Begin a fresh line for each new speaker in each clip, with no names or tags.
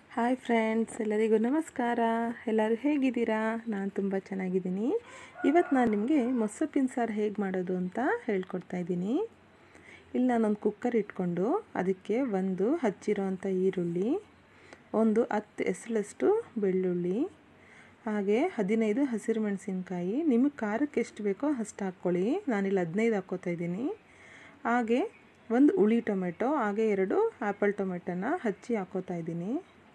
hi friends ಎಲ್ಲರಿಗೂ ನಮಸ್ಕಾರ ಎಲ್ಲರೂ ಹೇಗಿದ್ದೀರಾ ನಾನು ತುಂಬ ಚೆನ್ನಾಗಿದ್ದೀನಿ ಇವತ್ತು ನಾನು ನಿಮಗೆ ಮೊಸಪ್ಪಿನ ಸಾರು ಹೇಗೆ ಮಾಡೋದು ಅಂತ ಹೇಳ್ಕೊಡ್ತಾ ಇದ್ದೀನಿ ಇಲ್ಲಿ ನಾನೊಂದು ಕುಕ್ಕರ್ ಇಟ್ಕೊಂಡು ಅದಕ್ಕೆ ಒಂದು ಹಚ್ಚಿರೋವಂಥ ಈರುಳ್ಳಿ ಒಂದು ಹತ್ತು ಎಸಳಷ್ಟು ಬೆಳ್ಳುಳ್ಳಿ ಹಾಗೆ ಹದಿನೈದು ಹಸಿರು ಮೆಣಸಿನ್ಕಾಯಿ ನಿಮಗೆ ಖಾರಕ್ಕೆ ಎಷ್ಟು ಬೇಕೋ ಅಷ್ಟು ಹಾಕ್ಕೊಳ್ಳಿ ನಾನಿಲ್ಲಿ ಹದಿನೈದು ಹಾಕ್ಕೋತಾ ಇದ್ದೀನಿ ಹಾಗೆ ಒಂದು ಹುಳಿ ಟೊಮೆಟೊ ಹಾಗೆ ಎರಡು ಆ್ಯಪಲ್ ಟೊಮೆಟೊನ ಹಚ್ಚಿ ಹಾಕೋತಾ ಇದ್ದೀನಿ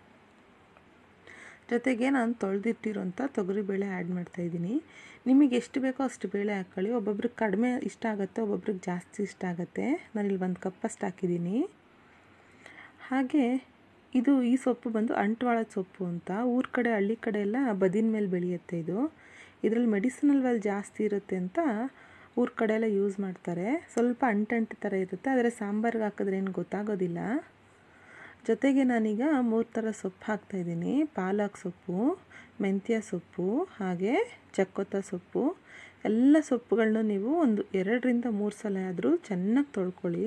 ಜೊತೆಗೆ ನಾನು ತೊಳೆದಿಟ್ಟಿರೋಂಥ ತೊಗರಿಬೇಳೆ ಆ್ಯಡ್ ಮಾಡ್ತಾಯಿದ್ದೀನಿ ನಿಮಗೆ ಎಷ್ಟು ಬೇಕೋ ಅಷ್ಟು ಬೇಳೆ ಹಾಕ್ಕೊಳ್ಳಿ ಒಬ್ಬೊಬ್ರಿಗೆ ಕಡಿಮೆ ಇಷ್ಟ ಆಗುತ್ತೆ ಒಬ್ಬೊಬ್ರಿಗೆ ಜಾಸ್ತಿ ಇಷ್ಟ ಆಗುತ್ತೆ ನಾನಿಲ್ಲಿ ಒಂದು ಕಪ್ಪಷ್ಟು ಹಾಕಿದ್ದೀನಿ ಹಾಗೆ ಇದು ಈ ಸೊಪ್ಪು ಬಂದು ಅಂಟ್ವಾಳದ ಸೊಪ್ಪು ಅಂತ ಊರ ಕಡೆ ಹಳ್ಳಿ ಕಡೆ ಎಲ್ಲ ಬದಿನ ಮೇಲೆ ಬೆಳೆಯುತ್ತೆ ಇದು ಇದರಲ್ಲಿ ಮೆಡಿಸಿನಲ್ ವ್ಯಾಲ್ ಜಾಸ್ತಿ ಇರುತ್ತೆ ಅಂತ ಊರ ಕಡೆ ಎಲ್ಲ ಯೂಸ್ ಮಾಡ್ತಾರೆ ಸ್ವಲ್ಪ ಅಂಟಂಟು ಥರ ಇರುತ್ತೆ ಆದರೆ ಸಾಂಬಾರಿಗೆ ಹಾಕಿದ್ರೆ ಏನು ಗೊತ್ತಾಗೋದಿಲ್ಲ ಜೊತೆಗೆ ನಾನೀಗ ಮೂರು ಥರ ಸೊಪ್ಪು ಹಾಕ್ತಾಯಿದ್ದೀನಿ ಪಾಲಕ್ ಸೊಪ್ಪು ಮೆಂತ್ಯ ಸೊಪ್ಪು ಹಾಗೆ ಚಕ್ಕೊತ್ತ ಸೊಪ್ಪು ಎಲ್ಲ ಸೊಪ್ಪುಗಳನ್ನೂ ನೀವು ಒಂದು ಎರಡರಿಂದ ಮೂರು ಸಲ ಆದರೂ ಚೆನ್ನಾಗಿ ತೊಳ್ಕೊಳ್ಳಿ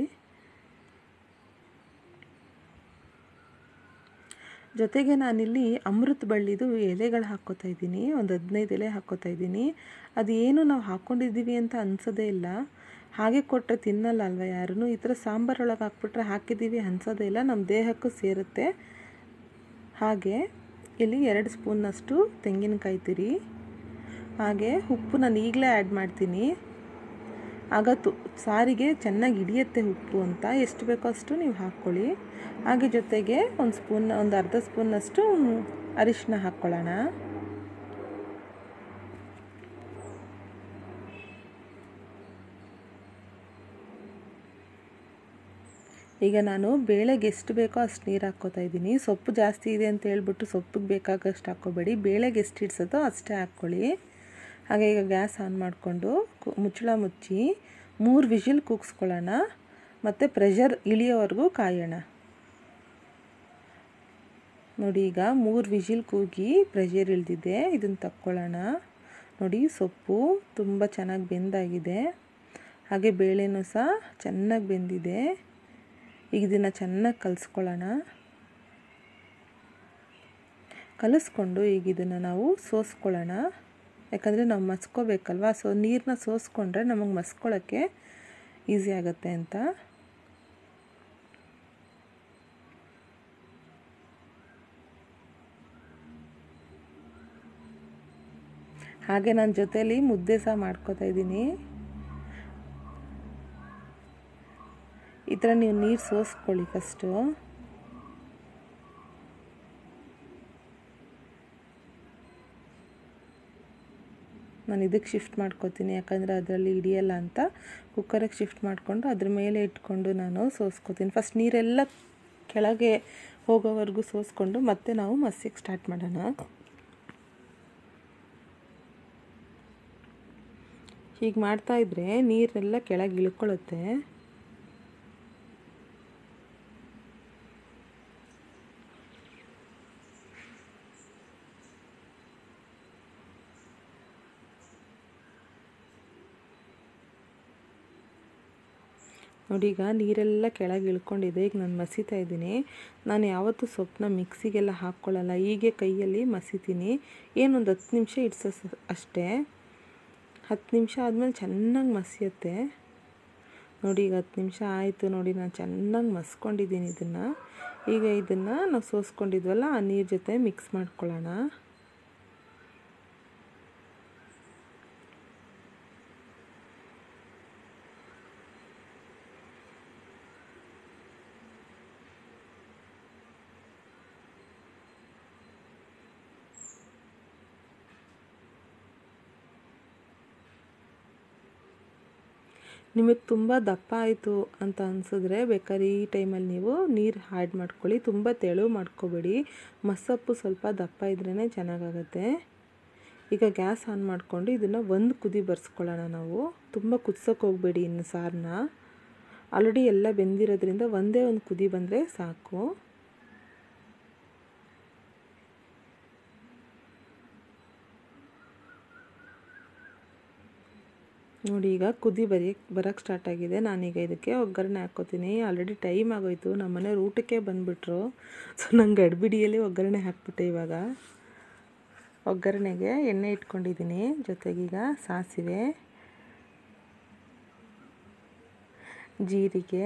ಜೊತೆಗೆ ನಾನಿಲ್ಲಿ ಅಮೃತ ಬಳ್ಳಿದು ಎಲೆಗಳು ಹಾಕ್ಕೋತಾ ಇದ್ದೀನಿ ಒಂದು ಹದಿನೈದು ಎಲೆ ಹಾಕ್ಕೋತಾ ಇದ್ದೀನಿ ಅದು ಏನು ನಾವು ಹಾಕ್ಕೊಂಡಿದ್ದೀವಿ ಅಂತ ಅನ್ಸೋದೇ ಇಲ್ಲ ಹಾಗೆ ಕೊಟ್ಟರೆ ತಿನ್ನಲ್ಲ ಅಲ್ವ ಯಾರೂ ಈ ಥರ ಸಾಂಬಾರೊಳಗೆ ಹಾಕ್ಬಿಟ್ರೆ ಹಾಕಿದ್ದೀವಿ ಅನ್ಸೋದೇ ಇಲ್ಲ ನಮ್ಮ ದೇಹಕ್ಕೂ ಸೇರುತ್ತೆ ಹಾಗೆ ಇಲ್ಲಿ ಎರಡು ಸ್ಪೂನ್ನಷ್ಟು ತೆಂಗಿನಕಾಯಿ ತಿರಿ ಹಾಗೆ ಉಪ್ಪು ನಾನು ಈಗಲೇ ಆ್ಯಡ್ ಮಾಡ್ತೀನಿ ಆಗ ತು ಸಾರಿಗೆ ಚೆನ್ನಾಗಿ ಹಿಡಿಯುತ್ತೆ ಉಪ್ಪು ಅಂತ ಎಷ್ಟು ಬೇಕೋ ಅಷ್ಟು ನೀವು ಹಾಕ್ಕೊಳ್ಳಿ ಹಾಗೆ ಜೊತೆಗೆ ಒಂದು ಸ್ಪೂನ್ ಒಂದು ಅರ್ಧ ಸ್ಪೂನ್ನಷ್ಟು ಅರಿಶಿನ ಹಾಕ್ಕೊಳ್ಳೋಣ ಈಗ ನಾನು ಬೇಳೆಗೆ ಎಷ್ಟು ಬೇಕೋ ಅಷ್ಟು ನೀರು ಹಾಕ್ಕೋತಾ ಇದ್ದೀನಿ ಸೊಪ್ಪು ಜಾಸ್ತಿ ಇದೆ ಅಂತ ಹೇಳ್ಬಿಟ್ಟು ಸೊಪ್ಪಿಗೆ ಬೇಕಾಗಷ್ಟು ಹಾಕ್ಕೋಬೇಡಿ ಬೇಳೆಗೆ ಎಷ್ಟು ಇಡ್ಸೋದೋ ಅಷ್ಟೇ ಹಾಕ್ಕೊಳ್ಳಿ ಹಾಗೆ ಈಗ ಗ್ಯಾಸ್ ಆನ್ ಮಾಡಿಕೊಂಡು ಮುಚ್ಚಳ ಮುಚ್ಚಿ ಮೂರು ವಿಷಿಲ್ ಕೂಗಿಸ್ಕೊಳ್ಳೋಣ ಮತ್ತು ಪ್ರೆಷರ್ ಇಳಿಯೋವರೆಗೂ ಕಾಯೋಣ ನೋಡಿ ಈಗ ಮೂರು ವಿಷಿಲ್ ಕೂಗಿ ಪ್ರೆಷರ್ ಇಳಿದಿದೆ ಇದನ್ನು ತಕ್ಕೊಳ್ಳೋಣ ನೋಡಿ ಸೊಪ್ಪು ತುಂಬ ಚೆನ್ನಾಗಿ ಬೆಂದಾಗಿದೆ ಹಾಗೆ ಬೇಳೆನೂ ಸಹ ಚೆನ್ನಾಗಿ ಬೆಂದಿದೆ ಈಗ ಇದನ್ನು ಚೆನ್ನಾಗಿ ಕಲಿಸ್ಕೊಳ್ಳೋಣ ಕಲಿಸ್ಕೊಂಡು ಈಗ ಇದನ್ನು ನಾವು ಸೋಸ್ಕೊಳ್ಳೋಣ ಯಾಕಂದರೆ ನಾವು ಮಸ್ಕೋಬೇಕಲ್ವ ಸೊ ನೀರನ್ನ ಸೋಸ್ಕೊಂಡ್ರೆ ನಮಗೆ ಮಸ್ಕೊಳ್ಳೋಕ್ಕೆ ಈಸಿ ಆಗುತ್ತೆ ಅಂತ ಹಾಗೆ ನನ್ನ ಜೊತೇಲಿ ಮುದ್ದೆ ಸಹ ಮಾಡ್ಕೋತಾ ಇದ್ದೀನಿ ಈ ಥರ ನೀವು ನೀರು ಸೋಸ್ಕೊಳ್ಳಿ ಫಸ್ಟು ನಾನು ಇದಕ್ಕೆ ಶಿಫ್ಟ್ ಮಾಡ್ಕೋತೀನಿ ಯಾಕಂದರೆ ಅದರಲ್ಲಿ ಹಿಡಿಯಲ್ಲ ಅಂತ ಕುಕ್ಕರಿಗೆ ಶಿಫ್ಟ್ ಮಾಡಿಕೊಂಡು ಅದ್ರ ಮೇಲೆ ಇಟ್ಕೊಂಡು ನಾನು ಸೋಸ್ಕೋತೀನಿ ಫಸ್ಟ್ ನೀರೆಲ್ಲ ಕೆಳಗೆ ಹೋಗೋವರೆಗೂ ಸೋಸ್ಕೊಂಡು ಮತ್ತೆ ನಾವು ಮಸ್ಸಿಗೆ ಸ್ಟಾರ್ಟ್ ಮಾಡೋಣ ಹೀಗೆ ಮಾಡ್ತಾಯಿದ್ರೆ ನೀರೆಲ್ಲ ಕೆಳಗೆ ಇಳ್ಕೊಳ್ಳುತ್ತೆ ನೋಡಿ ಈಗ ನೀರೆಲ್ಲ ಕೆಳಗೆ ಇಳ್ಕೊಂಡಿದೆ ಈಗ ನಾನು ಮಸಿತಾ ಇದ್ದೀನಿ ನಾನು ಯಾವತ್ತೂ ಸೊಪ್ಪನ್ನ ಮಿಕ್ಸಿಗೆಲ್ಲ ಹಾಕ್ಕೊಳ್ಳಲ್ಲ ಹೀಗೆ ಕೈಯಲ್ಲಿ ಮಸಿತೀನಿ ಏನೊಂದು ಹತ್ತು ನಿಮಿಷ ಇಡ್ಸೋ ಅಷ್ಟೇ ಹತ್ತು ನಿಮಿಷ ಆದಮೇಲೆ ಚೆನ್ನಾಗಿ ಮಸಿಯುತ್ತೆ ನೋಡಿ ಈಗ ಹತ್ತು ನಿಮಿಷ ಆಯಿತು ನೋಡಿ ನಾನು ಚೆನ್ನಾಗಿ ಮಸ್ಕೊಂಡಿದ್ದೀನಿ ಇದನ್ನು ಈಗ ಇದನ್ನು ನಾವು ಸೋಸ್ಕೊಂಡಿದ್ವಲ್ಲ ಆ ನೀರು ಜೊತೆ ಮಿಕ್ಸ್ ಮಾಡ್ಕೊಳ್ಳೋಣ ನಿಮಗೆ ತುಂಬ ದಪ್ಪ ಆಯಿತು ಅಂತ ಅನಿಸಿದ್ರೆ ಬೇಕಾದ್ರೆ ಈ ಟೈಮಲ್ಲಿ ನೀವು ನೀರು ಆ್ಯಡ್ ಮಾಡ್ಕೊಳ್ಳಿ ತುಂಬ ತೆಳು ಮಾಡ್ಕೋಬೇಡಿ ಮಸಪ್ಪು ಸ್ವಲ್ಪ ದಪ್ಪ ಇದ್ರೇ ಚೆನ್ನಾಗಾಗತ್ತೆ ಈಗ ಗ್ಯಾಸ್ ಆನ್ ಮಾಡಿಕೊಂಡು ಇದನ್ನು ಒಂದು ಕುದಿ ಬರ್ಸ್ಕೊಳ್ಳೋಣ ನಾವು ತುಂಬ ಕುದಿಸೋಕೆ ಹೋಗಬೇಡಿ ಇನ್ನು ಸಾರನ್ನ ಆಲ್ರೆಡಿ ಎಲ್ಲ ಬೆಂದಿರೋದ್ರಿಂದ ಒಂದೇ ಒಂದು ಕುದಿ ಬಂದರೆ ಸಾಕು ನೋಡಿ ಈಗ ಕುದಿ ಬರೀ ಬರೋಕ್ಕೆ ಸ್ಟಾರ್ಟ್ ಆಗಿದೆ ನಾನೀಗ ಇದಕ್ಕೆ ಒಗ್ಗರಣೆ ಹಾಕ್ಕೋತೀನಿ ಆಲ್ರೆಡಿ ಟೈಮ್ ಆಗೋಯ್ತು ನಮ್ಮ ಮನೆಯವ್ರು ಊಟಕ್ಕೆ ಬಂದುಬಿಟ್ರು ಸೊ ನಂಗೆ ಗಡ್ಬಿಡಿಯಲ್ಲಿ ಒಗ್ಗರಣೆ ಹಾಕ್ಬಿಟ್ಟೆ ಇವಾಗ ಒಗ್ಗರಣೆಗೆ ಎಣ್ಣೆ ಇಟ್ಕೊಂಡಿದ್ದೀನಿ ಜೊತೆಗೀಗ ಸಾಸಿವೆ ಜೀರಿಗೆ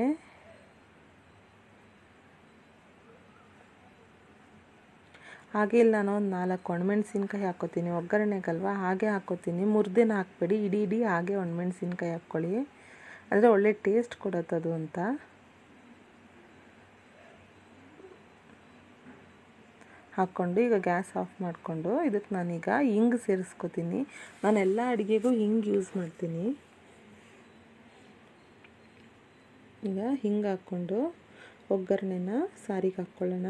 ಹಾಗೆ ಇಲ್ಲ ನಾನು ಒಂದು ನಾಲ್ಕು ಒಣಮೆಣ್ಸಿನ್ಕಾಯಿ ಹಾಕ್ಕೋತೀನಿ ಒಗ್ಗರಣೆಗಲ್ವ ಹಾಗೆ ಹಾಕ್ಕೋತೀನಿ ಮುರಿದೇನ ಹಾಕ್ಬೇಡಿ ಇಡೀ ಇಡೀ ಹಾಗೆ ಒಣಮೆಣ್ಸಿನ್ಕಾಯಿ ಹಾಕ್ಕೊಳ್ಳಿ ಅಂದರೆ ಒಳ್ಳೆ ಟೇಸ್ಟ್ ಕೊಡತ್ತದು ಅಂತ ಹಾಕ್ಕೊಂಡು ಈಗ ಗ್ಯಾಸ್ ಆಫ್ ಮಾಡಿಕೊಂಡು ಇದಕ್ಕೆ ನಾನೀಗ ಹಿಂಗೆ ಸೇರಿಸ್ಕೋತೀನಿ ನಾನು ಎಲ್ಲ ಅಡುಗೆಗೂ ಹಿಂಗೆ ಯೂಸ್ ಮಾಡ್ತೀನಿ ಈಗ ಹಿಂಗೆ ಹಾಕ್ಕೊಂಡು ಒಗ್ಗರಣೆನ ಸಾರಿಗೆ ಹಾಕ್ಕೊಳ್ಳೋಣ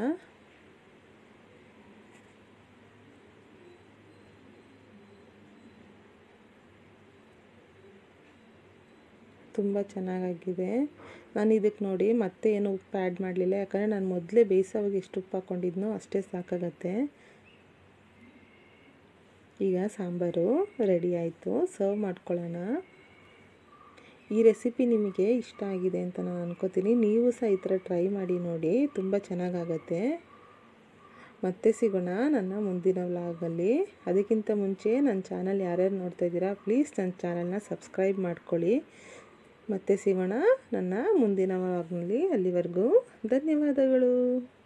ತುಂಬ ಚೆನ್ನಾಗಾಗಿದೆ ನಾನು ಇದಕ್ಕೆ ನೋಡಿ ಮತ್ತೆ ಏನು ಉಪ್ಪು ಆ್ಯಡ್ ಮಾಡಲಿಲ್ಲ ಯಾಕಂದರೆ ನಾನು ಮೊದಲೇ ಬೇಯಿಸೋವಾಗ ಎಷ್ಟು ಉಪ್ಪು ಹಾಕ್ಕೊಂಡಿದ್ನೋ ಅಷ್ಟೇ ಸಾಕಾಗತ್ತೆ ಈಗ ಸಾಂಬಾರು ರೆಡಿ ಆಯಿತು ಸರ್ವ್ ಮಾಡ್ಕೊಳ್ಳೋಣ ಈ ರೆಸಿಪಿ ನಿಮಗೆ ಇಷ್ಟ ಆಗಿದೆ ಅಂತ ನಾನು ಅನ್ಕೋತೀನಿ ನೀವು ಸಹ ಈ ಥರ ಟ್ರೈ ಮಾಡಿ ನೋಡಿ ತುಂಬ ಚೆನ್ನಾಗಾಗತ್ತೆ ಮತ್ತೆ ಸಿಗೋಣ ನನ್ನ ಮುಂದಿನ ವ್ಲಾಗಲ್ಲಿ ಅದಕ್ಕಿಂತ ಮುಂಚೆ ನನ್ನ ಚಾನಲ್ ಯಾರ್ಯಾರು ನೋಡ್ತಾ ಇದ್ದೀರಾ ಪ್ಲೀಸ್ ನನ್ನ ಚಾನಲ್ನ ಸಬ್ಸ್ಕ್ರೈಬ್ ಮಾಡ್ಕೊಳ್ಳಿ ಮತ್ತೆ ಸಿಗೋಣ ನನ್ನ ಮುಂದಿನ ವ್ಲಾಗ್ನಲ್ಲಿ ಅಲ್ಲಿವರೆಗೂ ಧನ್ಯವಾದಗಳು